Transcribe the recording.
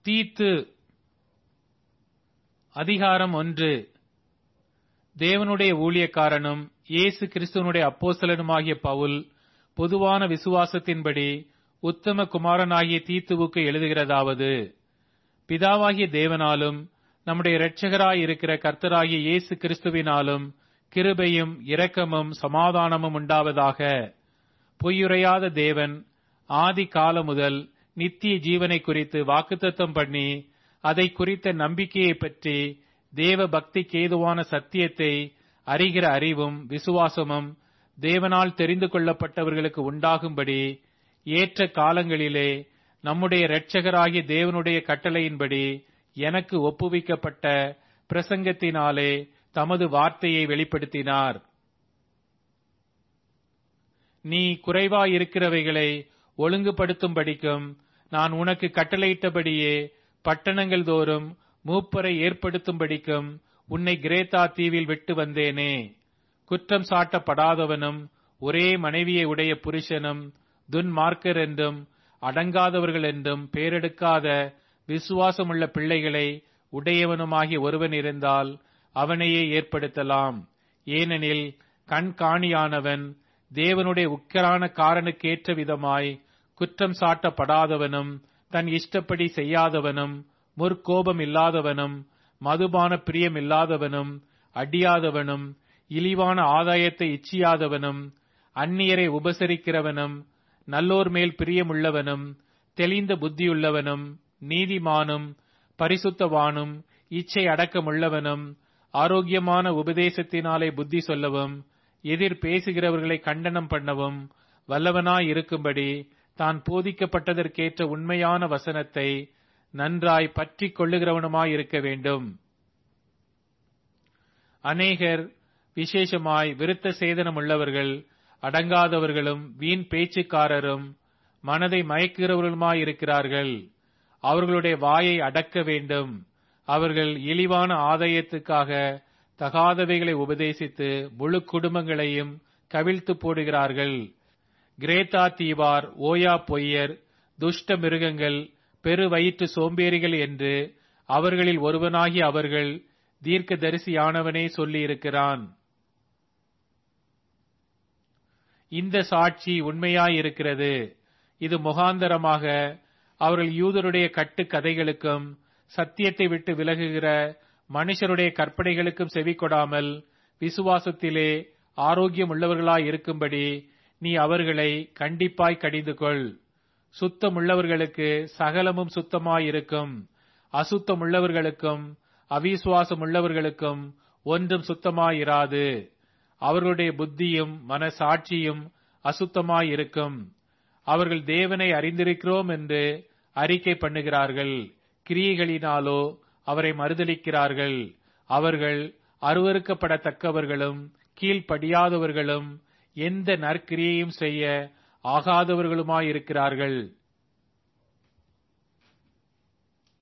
தீத்து அதிகாரம் ஒன்று தேவனுடைய ஊழியக்காரனும் இயேசு கிறிஸ்துவனுடைய அப்போஸ்தலனுமாகிய பவுல் பொதுவான விசுவாசத்தின்படி உத்தம குமாரனாகிய தீத்துவுக்கு எழுதுகிறதாவது பிதாவாகிய தேவனாலும் நம்முடைய இரட்சகராய் இருக்கிற கர்த்தராகிய இயேசு கிறிஸ்துவினாலும் கிருபையும் இரக்கமும் சமாதானமும் உண்டாவதாக பொய்யுரையாத தேவன் ஆதி காலம் முதல் நித்திய ஜீவனை குறித்து வாக்குத்தத்தம் பண்ணி அதை குறித்த நம்பிக்கையை பற்றி தேவ பக்திக்கு ஏதுவான சத்தியத்தை அறிகிற அறிவும் விசுவாசமும் தேவனால் தெரிந்து கொள்ளப்பட்டவர்களுக்கு உண்டாகும்படி ஏற்ற காலங்களிலே நம்முடைய இரட்சகராகிய தேவனுடைய கட்டளையின்படி எனக்கு ஒப்புவிக்கப்பட்ட பிரசங்கத்தினாலே தமது வார்த்தையை வெளிப்படுத்தினார் நீ குறைவாயிருக்கிறவைகளை ஒழுங்குபடுத்தும்படிக்கும் நான் உனக்கு கட்டளையிட்டபடியே பட்டணங்கள் தோறும் மூப்பரை ஏற்படுத்தும்படிக்கும் உன்னை கிரேத்தா தீவில் விட்டு வந்தேனே குற்றம் சாட்டப்படாதவனும் ஒரே மனைவியை உடைய புருஷனும் துன்மார்க்கர் என்றும் அடங்காதவர்கள் என்றும் பேரெடுக்காத விசுவாசமுள்ள பிள்ளைகளை உடையவனுமாகிய ஒருவன் இருந்தால் அவனையே ஏற்படுத்தலாம் ஏனெனில் கண்காணியானவன் தேவனுடைய உக்கரான காரனுக்கேற்ற விதமாய் குற்றம் சாட்டப்படாதவனும் தன் இஷ்டப்படி செய்யாதவனும் முற்கோபம் இல்லாதவனும் மதுபான பிரியம் இல்லாதவனும் அடியாதவனும் இழிவான ஆதாயத்தை இச்சியாதவனும் அந்நியரை உபசரிக்கிறவனும் நல்லோர் மேல் பிரியமுள்ளவனும் தெளிந்த புத்தியுள்ளவனும் நீதிமானும் பரிசுத்தவானும் இச்சை அடக்கமுள்ளவனும் ஆரோக்கியமான உபதேசத்தினாலே புத்தி சொல்லவும் எதிர் பேசுகிறவர்களை கண்டனம் பண்ணவும் வல்லவனாய் இருக்கும்படி தான் போதிக்கப்பட்டதற்கேற்ற உண்மையான வசனத்தை நன்றாய் பற்றி கொள்ளுகிறவனுமாய் இருக்க வேண்டும் அநேகர் விசேஷமாய் விருத்த சேதனம் உள்ளவர்கள் அடங்காதவர்களும் வீண் பேச்சுக்காரரும் மனதை மயக்குகிறவர்களுமாயிருக்கிறார்கள் அவர்களுடைய வாயை அடக்க வேண்டும் அவர்கள் இழிவான ஆதாயத்துக்காக தகாதவைகளை உபதேசித்து முழு குடும்பங்களையும் கவிழ்த்து போடுகிறார்கள் கிரேத்தா தீவார் ஓயா பொய்யர் துஷ்ட மிருகங்கள் பெரு வயிற்று சோம்பேறிகள் என்று அவர்களில் ஒருவனாகி அவர்கள் தீர்க்க தரிசியானவனே சொல்லியிருக்கிறான் இந்த சாட்சி உண்மையாயிருக்கிறது இது முகாந்தரமாக அவர்கள் யூதருடைய கட்டு கதைகளுக்கும் சத்தியத்தை விட்டு விலகுகிற மனுஷருடைய கற்பனைகளுக்கும் செவி கொடாமல் விசுவாசத்திலே ஆரோக்கியம் உள்ளவர்களாய் இருக்கும்படி நீ அவர்களை கண்டிப்பாய் கடிந்து கொள் சுத்தமுள்ளவர்களுக்கு சகலமும் சுத்தமாயிருக்கும் அசுத்தமுள்ளவர்களுக்கும் அவிசுவாசம் உள்ளவர்களுக்கும் ஒன்றும் சுத்தமாயிராது அவர்களுடைய புத்தியும் மனசாட்சியும் அசுத்தமாயிருக்கும் அவர்கள் தேவனை அறிந்திருக்கிறோம் என்று அறிக்கை பண்ணுகிறார்கள் கிரியைகளினாலோ அவரை மறுதளிக்கிறார்கள் அவர்கள் அருவறுக்கப்படத்தக்கவர்களும் கீழ்ப்படியாதவர்களும் எந்த நற்கிரியையும் செய்ய ஆகாதவர்களுமாயிருக்கிறார்கள்